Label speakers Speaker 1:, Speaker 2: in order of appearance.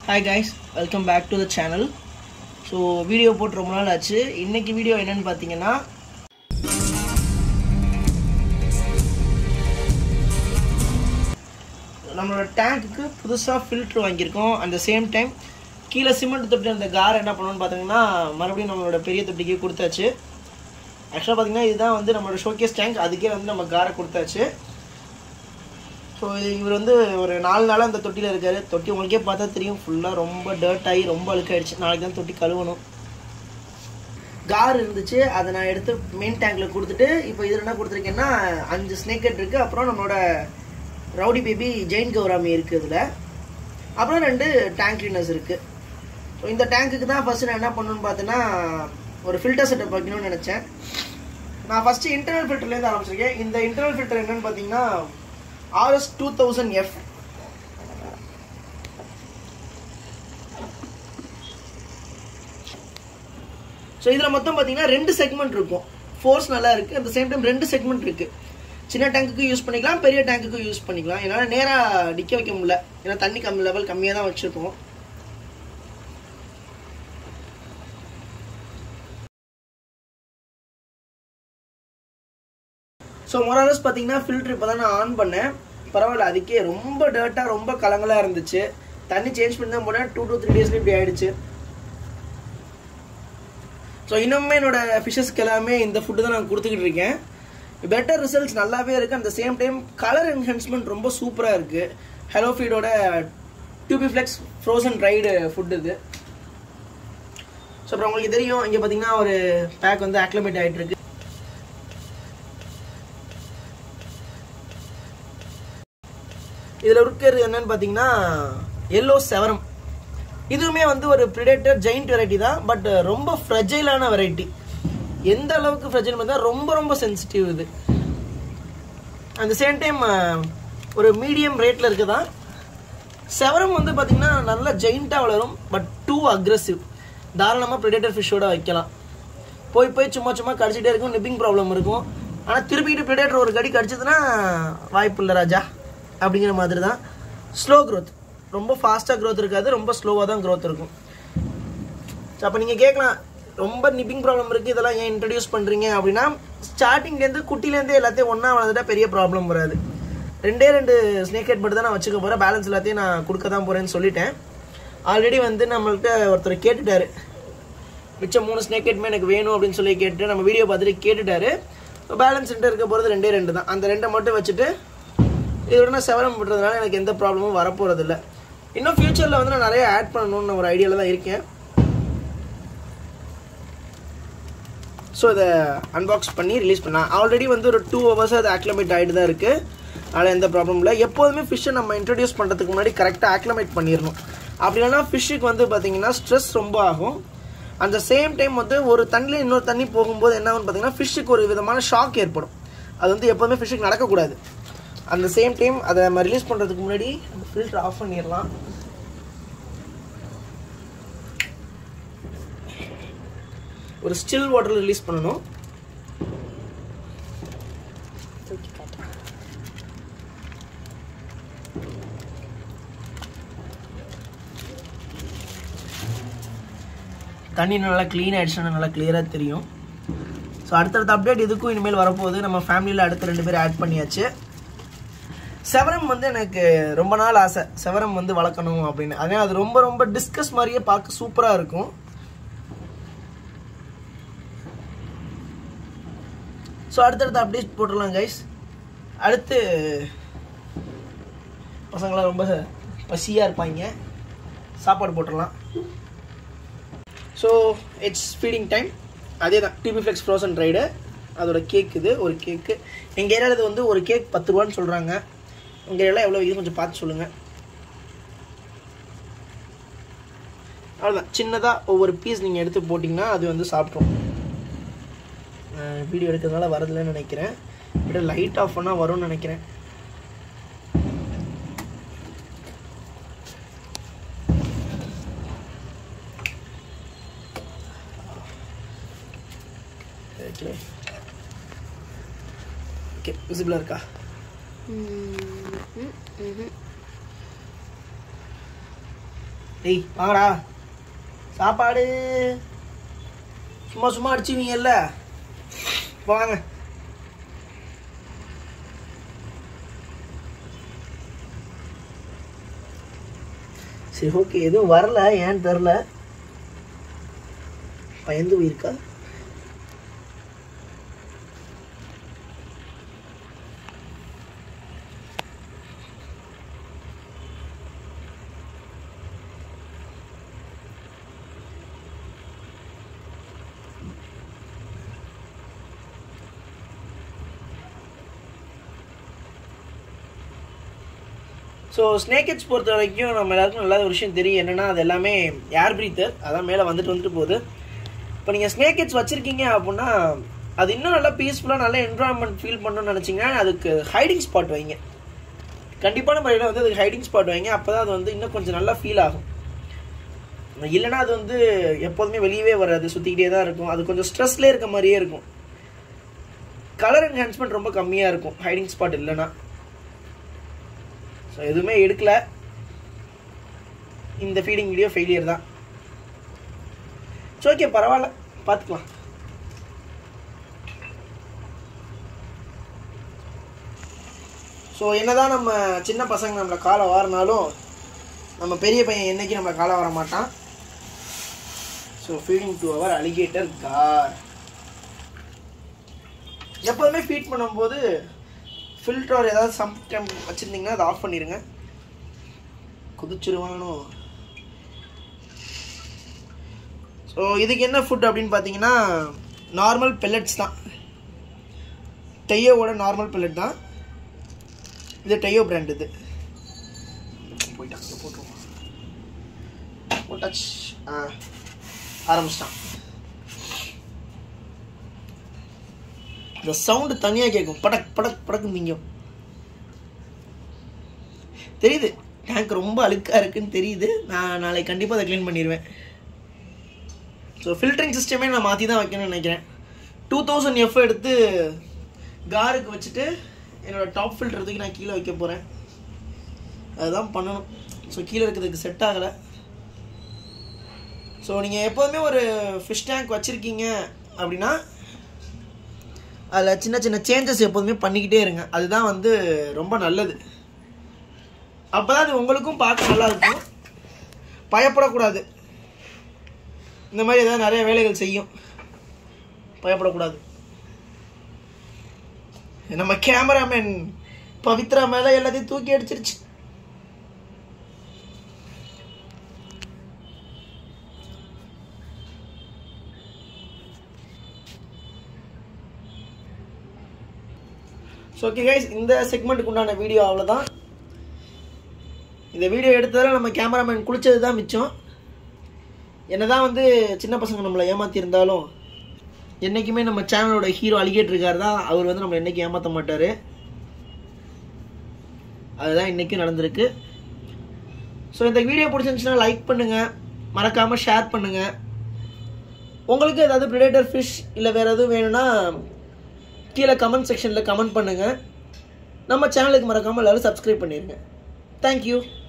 Speaker 1: hi guys welcome back to the channel so video போட்டு ரொம்ப நாள் ஆச்சு இன்னைக்கு வீடியோ என்னன்னு பார்த்தீங்கன்னா நம்மளோட டேங்க்குக்கு புதுசாக ஃபில்ட்ரு வாங்கியிருக்கோம் அந்த சேம் டைம் கீழே சிமெண்ட் தொட்டி அந்த கார் என்ன பண்ணணும்னு பார்த்தீங்கன்னா மறுபடியும் நம்மளோட பெரிய தொட்டிக்கு கொடுத்தாச்சு ஆக்சுவலாக பார்த்தீங்கன்னா இதுதான் வந்து நம்மளோட ஷோகேஸ் டேங்க் அதுக்கே வந்து நம்ம காரை கொடுத்தாச்சு ஸோ இவர் வந்து ஒரு நாலு நாளாக அந்த தொட்டியில் இருக்காரு தொட்டி உங்களுக்கே பார்த்தா தெரியும் ஃபுல்லாக ரொம்ப டர்ட் ஆகி ரொம்ப அழுக்காயிடுச்சு நாளைக்கு தான் தொட்டி கழுவணும் கார் இருந்துச்சு அதை நான் எடுத்து மெயின் டேங்க்ல கொடுத்துட்டு இப்போ இதில் என்ன கொடுத்துருக்கேன்னா அஞ்சு ஸ்னேக்கெட் இருக்கு அப்புறம் நம்மளோட ரவுடி பேபி ஜெயின் கௌராமி இருக்கு இதில் அப்புறம் ரெண்டு டேங்க் கிளீனர்ஸ் இருக்கு ஸோ இந்த டேங்க்குக்கு தான் ஃபர்ஸ்ட் நான் என்ன பண்ணணும்னு பார்த்தேன்னா ஒரு ஃபில்டர் செட்டப் வைக்கணும்னு நினச்சேன் நான் ஃபர்ஸ்ட் இன்டர்னல் ஃபில்டர்லேருந்து ஆரம்பிச்சிருக்கேன் இந்த இன்டர்னல் ஃபில்டர் என்னன்னு பார்த்தீங்கன்னா RS two thousand F so இதில் மொத்தம் பார்த்தீங்கன்னா ரெண்டு செக்மெண்ட் இருக்கும் ஃபோர்ஸ் நல்லா இருக்குது அந்த சேம் டைம் ரெண்டு செக்மெண்ட் இருக்குது சின்ன டேங்குக்கு யூஸ் பண்ணிக்கலாம் பெரிய டேங்குக்கு யூஸ் பண்ணிக்கலாம் என்னால் நேராக நிற்க வைக்க முடியல ஏன்னா தண்ணி கம்மி லெவல் கம்மியாக தான் வச்சுருக்கோம் ஸோ மொராலஸ் பார்த்தீங்கன்னா ஃபில்ட்ரு இப்போ தான் நான் ஆன் பண்ணேன் பரவாயில்ல அதுக்கே ரொம்ப டர்ட்டாக ரொம்ப கலங்கலாக இருந்துச்சு தண்ணி சேஞ்ச் பண்ணி தான் போனேன் டூ டூ த்ரீ டேஸ்லேயே இப்படி ஆயிடுச்சு ஸோ இன்னுமே என்னோட ஃபிஷஸ்க்கு எல்லாமே இந்த ஃபுட்டு தான் நான் கொடுத்துக்கிட்டு இருக்கேன் பெட்டர் ரிசல்ட்ஸ் நல்லாவே இருக்குது அந்த சேம் டைம் கலர் என்ஹான்ஸ்மெண்ட் ரொம்ப சூப்பராக இருக்குது ஹலோ ஃபீடோட டியூபி ஃப்ளெக்ஸ் ஃப்ரோசன் ரைடு ஃபுட் இது ஸோ அப்புறம் உங்களுக்கு தெரியும் இங்கே பார்த்தீங்கன்னா ஒரு பேக் வந்து அக்ளமேட் ஆகிட்டு இருக்கு இதில் இருக்கிறது என்னன்னு பார்த்தீங்கன்னா எல்லோ செவரம் இதுவுமே வந்து ஒரு ப்ரிடேட்டர் ஜெயிண்ட் வெரைட்டி தான் பட் ரொம்ப ஃப்ரெஜைலான வெரைட்டி எந்த அளவுக்கு ஃப்ரெஜைல் பார்த்தா ரொம்ப ரொம்ப சென்சிட்டிவ் இது அந்த சேம் டைம் ஒரு மீடியம் ரேட்டில் இருக்குதான் செவரம் வந்து பார்த்தீங்கன்னா நல்லா ஜெயிண்ட்டாக வளரும் பட் டூ அக்ரெசிவ் தாராளமாக ப்ரிடேட்டர் ஃபிஷ்ஷோட வைக்கலாம் போய் போய் சும்மா சும்மா கடிச்சிட்டே இருக்கும் நிப்பிங் ப்ராப்ளம் இருக்கும் ஆனால் திருப்பிக்கிட்டு ப்ரிடேட்டர் ஒரு கடி கடிச்சதுன்னா வாய்ப்பு இல்லை ராஜா அப்படிங்கிற மாதிரி தான் ஸ்லோ க்ரோத் ரொம்ப ஃபாஸ்ட்டாக க்ரோத் இருக்காது ரொம்ப ஸ்லோவாக தான் க்ரோத் இருக்கும் ஸோ அப்போ நீங்கள் கேட்கலாம் ரொம்ப நிப்பிங் ப்ராப்ளம் இருக்குது இதெல்லாம் ஏன் இன்ட்ரடியூஸ் பண்ணுறீங்க அப்படின்னா ஸ்டார்டிங்லேருந்து குட்டிலேருந்தே எல்லாத்தையும் ஒன்றா வளர்ந்துட்டா பெரிய ப்ராப்ளம் வராது ரெண்டே ரெண்டு ஸ்னேக் ஹெட் மட்டும் தான் நான் வச்சுக்க போகிறேன் பேலன்ஸ் எல்லாத்தையும் நான் கொடுக்க தான் போகிறேன்னு சொல்லிட்டேன் ஆல்ரெடி வந்து நம்மள்கிட்ட ஒருத்தர் கேட்டுட்டாரு மிச்சம் மூணு ஸ்னேக் ஹெட்மே எனக்கு வேணும் அப்படின்னு சொல்லி கேட்டு நம்ம வீடியோ பார்த்துட்டு கேட்டுட்டாரு பேலன்ஸ் ரெண்டு இருக்க போகிறது ரெண்டே ரெண்டு தான் அந்த ரெண்டை மட்டும் வச்சுட்டு இதோட நான் செவரம் விடுறதுனால எனக்கு எந்த ப்ராப்ளமும் வரப்போகிறது இல்லை இன்னும் ஃபியூச்சரில் வந்து நான் நிறைய ஆட் பண்ணணும்னு ஒரு ஐடியாவில் தான் இருக்கேன் ஸோ இதை அன்பாக்ஸ் பண்ணி ரிலீஸ் பண்ணேன் ஆல்ரெடி வந்து ஒரு டூ ஹவர்ஸ் அது ஆக்லமேட் ஆகிட்டு தான் இருக்குது அதனால் எந்த ப்ராப்ளம் இல்லை எப்போதுமே ஃபிஷ்ஷை நம்ம இன்ட்ரடியூஸ் பண்ணுறதுக்கு முன்னாடி கரெக்டாக ஆக்லமேட் பண்ணிடணும் அப்படி இல்லைனா ஃபிஷ்ஷுக்கு வந்து பார்த்தீங்கன்னா ஸ்ட்ரெஸ் ரொம்ப ஆகும் அந்த சேம் டைம் வந்து ஒரு தண்ணியில் இன்னொரு தண்ணி போகும்போது என்ன ஆகும்னு பார்த்தீங்கன்னா ஃபிஷ்ஷுக்கு ஒரு விதமான ஷாக் ஏற்படும் அது வந்து எப்போதுமே ஃபிஷ்ஷுக்கு நடக்கக்கூடாது அந்த சேம் டைம் அதை நம்ம ரிலீஸ் பண்ணுறதுக்கு முன்னாடி அந்த ஃபில்டர் ஆஃப் பண்ணிடலாம் ஒரு ஸ்டில் வாட்டரில் ரிலீஸ் பண்ணணும் தண்ணி நல்லா க்ளீன் ஆயிடுச்சுன்னா நல்லா கிளியராக தெரியும் ஸோ அடுத்தடுத்த அப்டேட் இதுக்கும் இனிமேல் வரப்போகுது நம்ம ஃபேமிலியில் அடுத்த ரெண்டு பேர் ஆட் பண்ணியாச்சு செவரம் வந்து எனக்கு ரொம்ப நாள் ஆசை செவரம் வந்து வளர்க்கணும் அப்படின்னு அதனால் அது ரொம்ப ரொம்ப டிஸ்கஸ் மாதிரியே பார்க்க சூப்பராக இருக்கும் ஸோ அடுத்தடுத்த அப்டேட் போட்டுடலாம் கைஸ் அடுத்து பசங்களாம் ரொம்ப பசியாக இருப்பாங்க சாப்பாடு போட்டுடலாம் ஸோ இட்ஸ் ஃபீடிங் டைம் அதே தான் டிபி ஃப்ளெக்ஸ் ஃப்ரோசன் ரைடு அதோட கேக் இது ஒரு கேக்கு எங்கள் ஏரியாவில் இது வந்து ஒரு கேக் பத்து ரூபான்னு சொல்கிறாங்க உங்கள் ஏரியாவில் எவ்வளோ இது கொஞ்சம் பார்த்து சொல்லுங்கள் அவ்வளோதான் சின்னதாக ஒவ்வொரு பீஸ் நீங்கள் எடுத்து போட்டிங்கன்னா அது வந்து சாப்பிட்ரும் வீடியோ எடுக்கிறதுனால வரதில்லைன்னு நினைக்கிறேன் விட லைட் ஆஃப் பண்ணால் வரும்னு நினைக்கிறேன் ஓகே விசிபிளாக இருக்கா டேய் வாங்கடா சாப்பாடு சும்மா சும்மா அடிச்சுவீங்கல்ல வாங்க சரி ஓகே எதுவும் வரல ஏன்னு தெரில பயந்து போயிருக்கா ஸோ ஸ்னேக்கெட்ஸ் பொறுத்த வரைக்கும் நம்ம எல்லாருக்கும் நல்ல ஒரு விஷயம் தெரியும் என்னன்னா அது எல்லாமே ஏர் பிரீத்தர் அதான் மேலே வந்துட்டு வந்துட்டு போகுது இப்போ நீங்கள் ஸ்னேக்கெட்ஸ் வச்சுருக்கீங்க அப்படின்னா அது இன்னும் நல்லா பீஸ்ஃபுல்லாக நல்ல என்வரான்மெண்ட் ஃபீல் பண்ணணும்னு நினச்சிங்கன்னா அதுக்கு ஹைடிங் ஸ்பாட் வைங்க கண்டிப்பான முறையில் வந்து அதுக்கு ஹைடிங் ஸ்பாட் வைங்க அப்போ தான் அது வந்து இன்னும் கொஞ்சம் நல்லா ஃபீல் ஆகும் இல்லைன்னா அது வந்து எப்போதுமே வெளியவே வராது சுற்றிக்கிட்டே தான் இருக்கும் அது கொஞ்சம் ஸ்ட்ரெஸ்லேயே இருக்க மாதிரியே இருக்கும் கலர் என்ஹான்ஸ்மெண்ட் ரொம்ப கம்மியாக இருக்கும் ஹைடிங் ஸ்பாட் இல்லைன்னா ஸோ எதுவுமே எடுக்கல இந்த ஃபீடிங் வீடியோ ஃபெயிலியர் தான் ஸோ ஓகே பரவாயில்ல பார்த்துக்கலாம் ஸோ என்னதான் நம்ம சின்ன பசங்க நம்மளை காலை வாரினாலும் நம்ம பெரிய பையன் என்னைக்கு நம்மளை காலை வர மாட்டான் so feeding to our alligator gar எப்போதுமே ஃபீட் பண்ணும்போது ஃபில்டர் ஏதாவது சம் டைம் வச்சுருந்தீங்கன்னா அதை ஆஃப் பண்ணிடுங்க குதிச்சிருவானோ ஸோ இதுக்கு என்ன ஃபுட் அப்படின்னு பார்த்தீங்கன்னா நார்மல் பெல்லட்ஸ் தான் டெய்யோவோட நார்மல் பெல்லட் தான் இது டெய்யோ பிராண்ட் இது போயிட்டாங்க போட்டுருவோம் போட்டாச்சு ஆ ஆரம்பிச்சிட்டான் இந்த சவுண்டு தனியாக கேட்கும் படக் படக் படக்கு திங்கும் தெரியுது டேங்க் ரொம்ப அழுக்காக இருக்குன்னு தெரியுது நான் நாளைக்கு கண்டிப்பாக அதை க்ளீன் பண்ணிடுவேன் ஸோ ஃபில்டரிங் சிஸ்டமே நான் மாற்றி தான் வைக்கணும்னு நினைக்கிறேன் டூ தௌசண்ட் எஃப் எடுத்து காருக்கு வச்சுட்டு என்னோடய டாப் ஃபில்டர் தூக்கி நான் கீழே வைக்க போகிறேன் அதுதான் பண்ணணும் ஸோ கீழே இருக்கிறதுக்கு செட் ஆகலை ஸோ நீங்கள் எப்போதுமே ஒரு ஃபிஷ் டேங்க் வச்சுருக்கீங்க அப்படின்னா அதில் சின்ன சின்ன சேஞ்சஸ் எப்போதுமே பண்ணிக்கிட்டே இருங்க அதுதான் வந்து ரொம்ப நல்லது அப்போ தான் அது உங்களுக்கும் பார்க்க நல்லா இருக்கும் பயப்படக்கூடாது இந்த மாதிரி ஏதாவது நிறைய வேலைகள் செய்யும் பயப்படக்கூடாது நம்ம கேமராமேன் பவித்ரா மேலே எல்லாத்தையும் தூக்கி அடிச்சிருச்சு ஸோ ஓகே கைஸ் இந்த செக்மெண்ட்டுக்கு உண்டான வீடியோ அவ்வளோதான் இந்த வீடியோ எடுத்ததில் நம்ம கேமராமேன் குளிச்சது தான் மிச்சம் என்னதான் வந்து சின்ன பசங்க நம்மளை ஏமாத்திருந்தாலும் என்றைக்குமே நம்ம சேனலோட ஹீரோ அலிகேட் இருக்கார் தான் அவர் வந்து நம்மளை என்றைக்கும் ஏமாற்ற மாட்டார் அதுதான் இன்றைக்கும் நடந்திருக்கு ஸோ இந்த வீடியோ பிடிச்சிருந்துச்சுன்னா லைக் பண்ணுங்கள் மறக்காமல் ஷேர் பண்ணுங்கள் உங்களுக்கு ஏதாவது ப்ரிடேட்டர் ஃபிஷ் இல்லை வேறு எதுவும் வேணும்னா கீழே கமெண்ட் செக்ஷனில் கமெண்ட் பண்ணுங்கள் நம்ம சேனலுக்கு மறக்காமல் எல்லோரும் சப்ஸ்கிரைப் பண்ணிடுங்க தேங்க்யூ